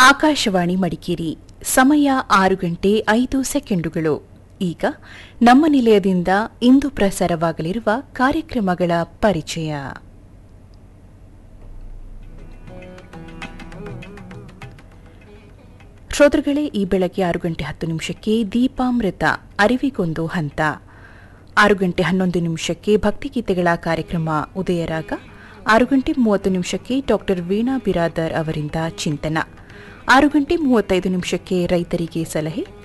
ಆಕಾಶವಾಣಿ ಮಡಿಕೇರಿ ಸಮಯ ಆರು ಗಂಟೆ ಐದು ಸೆಕೆಂಡುಗಳು ಈಗ ನಮ್ಮ ನಿಲಯದಿಂದ ಇಂದು ಪ್ರಸಾರವಾಗಲಿರುವ ಕಾರ್ಯಕ್ರಮಗಳ ಪರಿಚಯ ಶ್ರೋತೃಗಳೇ ಈ ಬೆಳಗ್ಗೆ ಆರು ಗಂಟೆ ಹತ್ತು ನಿಮಿಷಕ್ಕೆ ದೀಪಾಮೃತ ಅರಿವಿಗೊಂದು ಹಂತ ಆರು ಗಂಟೆ ಹನ್ನೊಂದು ನಿಮಿಷಕ್ಕೆ ಭಕ್ತಿಗೀತೆಗಳ ಕಾರ್ಯಕ್ರಮ ಉದಯರಾಗ ಆರು ಗಂಟೆ ಮೂವತ್ತು ನಿಮಿಷಕ್ಕೆ ಡಾಕ್ಟರ್ ವೀಣಾ ಬಿರಾದರ್ ಅವರಿಂದ ಚಿಂತನ ಆರು ಗಂಟೆ ಮೂವತ್ತೈದು ನಿಮಿಷಕ್ಕೆ ರೈತರಿಗೆ ಸಲಹೆ